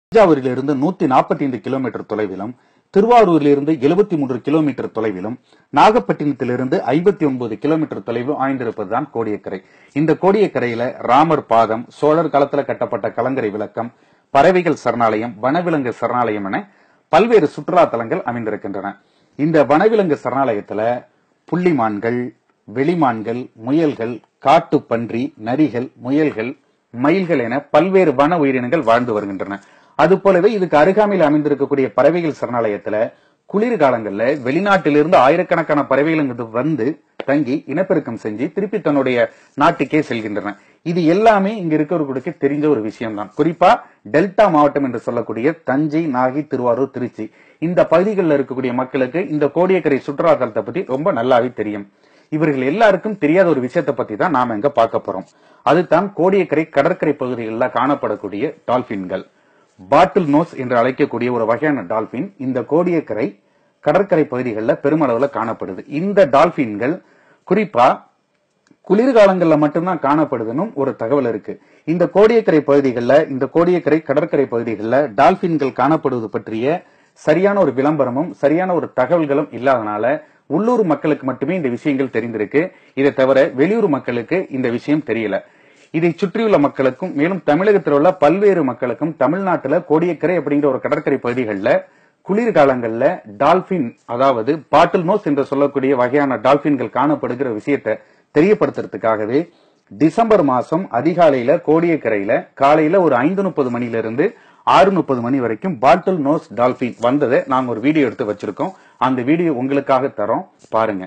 தஞ்சாவூரிலிருந்து நூத்தி நாற்பத்தி ஐந்து கிலோமீட்டர் தொலைவிலும் திருவாரூரிலிருந்து எழுபத்தி மூன்று கிலோமீட்டர் தொலைவிலும் நாகப்பட்டினத்திலிருந்து ஐம்பத்தி ஒன்பது கிலோமீட்டர் தொலைவில் ஆய்ந்திருப்பதுதான் கோடியக்கரை இந்த கோடியக்கரையில ராமர் பாதம் சோழர் காலத்துல கட்டப்பட்ட கலங்கரை விளக்கம் பறவைகள் சரணாலயம் வனவிலங்கு சரணாலயம் என பல்வேறு சுற்றுலா தலங்கள் அமைந்திருக்கின்றன இந்த வனவிலங்கு சரணாலயத்துல புள்ளிமான்கள் வெளிமான்கள் முயல்கள் காட்டுப்பன்றி நரிகள் முயல்கள் மயில்கள் என பல்வேறு வன உயிரினங்கள் வாழ்ந்து வருகின்றன அது போலவே இதுக்கு அருகாமையில் அமைந்திருக்கக்கூடிய பறவைகள் சரணாலயத்துல குளிர்காலங்கள்ல வெளிநாட்டிலிருந்து ஆயிரக்கணக்கான பறவைகள் இங்கு வந்து தங்கி இனப்பெருக்கம் செஞ்சு திருப்பி தன்னுடைய நாட்டுக்கே செல்கின்றன இது எல்லாமே இங்க இருக்கிறவர்களுக்கு தெரிஞ்ச ஒரு விஷயம் தான் குறிப்பா டெல்டா மாவட்டம் என்று சொல்லக்கூடிய தஞ்சை நாகை திருவாரூர் திருச்சி இந்த பகுதிகளில் இருக்கக்கூடிய மக்களுக்கு இந்த கோடியக்கரை சுற்றுலா தலத்தை பத்தி ரொம்ப நல்லாவே தெரியும் இவர்கள் எல்லாருக்கும் தெரியாத ஒரு விஷயத்தை பத்தி தான் நாம இங்க பார்க்க போறோம் அதுதான் கோடியக்கரை கடற்கரை பகுதிகளில் காணப்படக்கூடிய டால்பின்கள் பாட்டில் நோஸ் என்று அழைக்கக்கூடிய ஒரு வகையான டால்பின் இந்த கோடியக்கரை கடற்கரை பகுதிகளில் பெருமளவுல காணப்படுது இந்த டால்பின்கள் குறிப்பா குளிர்காலங்கள்ல மட்டும்தான் காணப்படுதுன்னு ஒரு தகவல் இருக்கு இந்த கோடியக்கரை பகுதிகளில் இந்த கோடியக்கரை கடற்கரை பகுதிகளில் டால்பின்கள் காணப்படுவது பற்றிய சரியான ஒரு விளம்பரமும் சரியான ஒரு தகவல்களும் இல்லாதனால உள்ளூர் மக்களுக்கு மட்டுமே இந்த விஷயங்கள் தெரிந்திருக்கு இதை தவிர வெளியூர் மக்களுக்கு இந்த விஷயம் தெரியல இதை சுற்றியுள்ள மக்களுக்கும் மேலும் தமிழகத்தில் உள்ள பல்வேறு மக்களுக்கும் தமிழ்நாட்டுல கோடியக்கரை அப்படிங்கிற ஒரு கடற்கரை பகுதிகளில் குளிர்காலங்கள்ல டால்பின் அதாவது பாட்டில் நோஸ் என்று சொல்லக்கூடிய வகையான டால்பின்கள் காணப்படுகிற விஷயத்தை தெரியப்படுத்துறதுக்காகவே டிசம்பர் மாசம் அதிகாலையில கோடியக்கரையில காலையில ஒரு ஐந்து முப்பது மணில இருந்து ஆறு முப்பது மணி வரைக்கும் பாட்டில் நோஸ் டால்பின் வந்ததை நாங்க ஒரு வீடியோ எடுத்து வச்சிருக்கோம் அந்த வீடியோ உங்களுக்காக தரோம் பாருங்க